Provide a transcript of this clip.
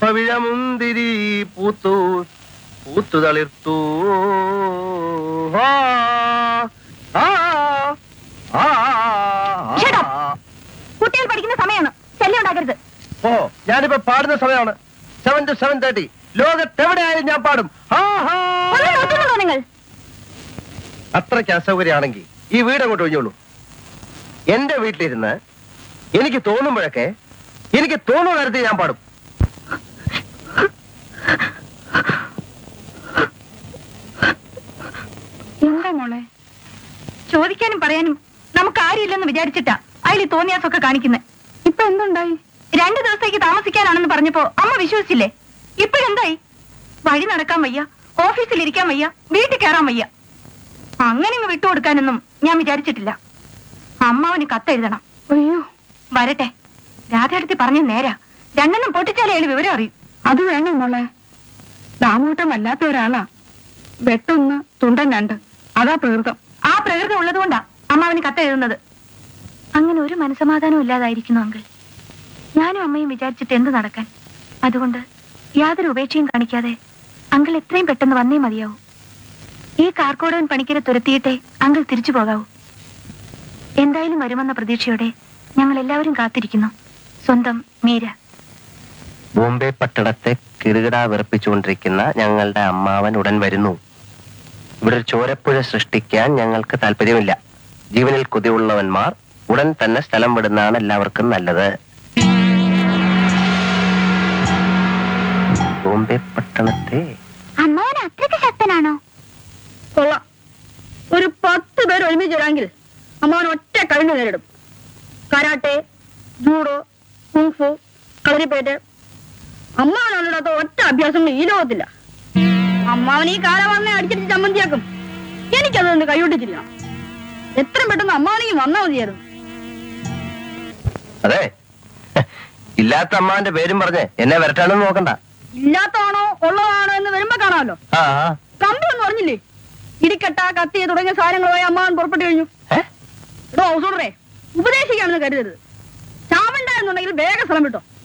പവിഴമുന്തിരി പൂത്തു പൂത്തു തളിർത്തു ആ, ആ, ആ, Shut up. ആ. കുട്ടികൾ പഠിക്കുന്ന സമയമാണ് ശല്യം ഉണ്ടാക്കരുത് ഓ ഞാനിപ്പോ പാടുന്ന സമയമാണ് സെവൻ ടു സെവൻ തേർട്ടി ലോകത്തെവിടെയായാലും ഞാൻ പാടും ആ, ആ. ഒന്ന് നോക്കുന്നുണ്ടോ നിങ്ങൾ അത്രയ്ക്ക് അസൗകര്യമാണെങ്കിൽ ഈ വീട് അങ്ങോട്ട് ഒഴിഞ്ഞോളൂ എന്റെ വീട്ടിലിരുന്ന് എനിക്ക് തോന്നുമ്പോഴൊക്കെ എനിക്ക് തോന്നുന്ന തരത്തിൽ ഞാൻ പാടും എന്താ മോളെ ചോദിക്കാനും പറയാനും നമുക്ക് ആരുമില്ലെന്ന് വിചാരിച്ചിട്ടാ അയാൾ ഈ തോന്നിയാസൊക്കെ കാണിക്കുന്നത് ഇപ്പൊ എന്തുണ്ടായി രണ്ടു ദിവസത്തേക്ക് താമസിക്കാനാണെന്ന് പറഞ്ഞപ്പോ അമ്മ വിശ്വസിച്ചില്ലേ ഇപ്പോഴെന്തായി വഴി നടക്കാൻ വയ്യ ഓഫീസിൽ ഇരിക്കാൻ വയ്യ വീട്ടിൽ കയറാൻ വയ്യ അങ്ങനെ ഇങ്ങ് വിട്ടുകൊടുക്കാനൊന്നും ഞാൻ വിചാരിച്ചിട്ടില്ല അമ്മാവന് കത്തെഴുതണം അയ്യോ വരട്ടെ രാധയെടുത്തി പറഞ്ഞ നേരാ രണ്ടെണ്ണം പൊട്ടിച്ചാലേ അയാൾ വിവരം അറിയും അത് വേണം മോളെ ദാമൂട്ടം വല്ലാത്ത ഒരാളാ വെട്ടൊന്ന് തുണ്ടൻ രണ്ട് അതാ പ്രകൃതം ആ പ്രകൃതി ഉള്ളതുകൊണ്ടാ അമ്മാവന് കത്തെഴുതുന്നത് അങ്ങനെ ഒരു മനസമാധാനവും ഇല്ലാതായിരിക്കുന്നു അങ്കിൾ ഞാനും അമ്മയും വിചാരിച്ചിട്ട് എന്ത് നടക്കാൻ അതുകൊണ്ട് യാതൊരു ഉപേക്ഷയും കാണിക്കാതെ അങ്കിൾ എത്രയും പെട്ടെന്ന് വന്നേ മതിയാവൂ ഈ കാർക്കോടവൻ പണിക്കരെ തുരത്തിയിട്ടേ അങ്കിൾ തിരിച്ചു പോകാവൂ എന്തായാലും വരുമെന്ന പ്രതീക്ഷയോടെ ഞങ്ങൾ എല്ലാവരും കാത്തിരിക്കുന്നു സ്വന്തം മീര ബോംബെ പട്ടണത്തെ കിറുകിട വിറപ്പിച്ചുകൊണ്ടിരിക്കുന്ന ഞങ്ങളുടെ അമ്മാവൻ ഉടൻ വരുന്നു ഇവിടെ ഒരു ചോരപ്പുഴ സൃഷ്ടിക്കാൻ ഞങ്ങൾക്ക് താല്പര്യമില്ല ജീവനിൽ കൊതിയുള്ളവന്മാർ ഉടൻ തന്നെ സ്ഥലം വിടുന്നതാണ് എല്ലാവർക്കും നല്ലത് ബോംബെ പട്ടണത്തെ അമ്മാവൻ അത്രയ്ക്ക് ശക്തനാണോ കൊള്ളാം ഒരു പത്ത് പേര് ഒരുമിച്ച് വരാമെങ്കിൽ അമ്മാവൻ ഒറ്റ കഴിഞ്ഞു നേരിടും കരാട്ടെ ജൂഡോ കുങ്ഫു കളരിപ്പേറ്റ് അമ്മാവനുള്ളിടത്ത ഒറ്റ അഭ്യാസങ്ങൾ ഈ ലോകത്തില്ല അമ്മാവൻ ഈ കാലവണ്ണെ അടിച്ചിട്ട് ചമ്മന്തിയാക്കും എനിക്കതുകൊണ്ട് കൈവിട്ടിട്ടില്ല എത്രയും പെട്ടെന്ന് അമ്മാവനെയും വന്നാൽ മതിയായിരുന്നു അതെ ഇല്ലാത്ത അമ്മാവന്റെ പേരും പറഞ്ഞ് എന്നെ വരട്ടാണെന്ന് നോക്കണ്ട ഇല്ലാത്തതാണോ ഉള്ളതാണോ എന്ന് വരുമ്പോ കാണാമല്ലോ ആ കമ്പി ഒന്നും പറഞ്ഞില്ലേ ഇടിക്കട്ട കത്തി തുടങ്ങിയ സാധനങ്ങളുമായി അമ്മാവൻ പുറപ്പെട്ടു കഴിഞ്ഞു ഏ? എടോ ഹൗസോടറെ ഉപദേശിക്കാണെന്ന് കരുതരുത് ചാവണ്ടായിരുന്നുണ്ടെങ്കിൽ വേഗം സ്ഥലം വിട്ടോ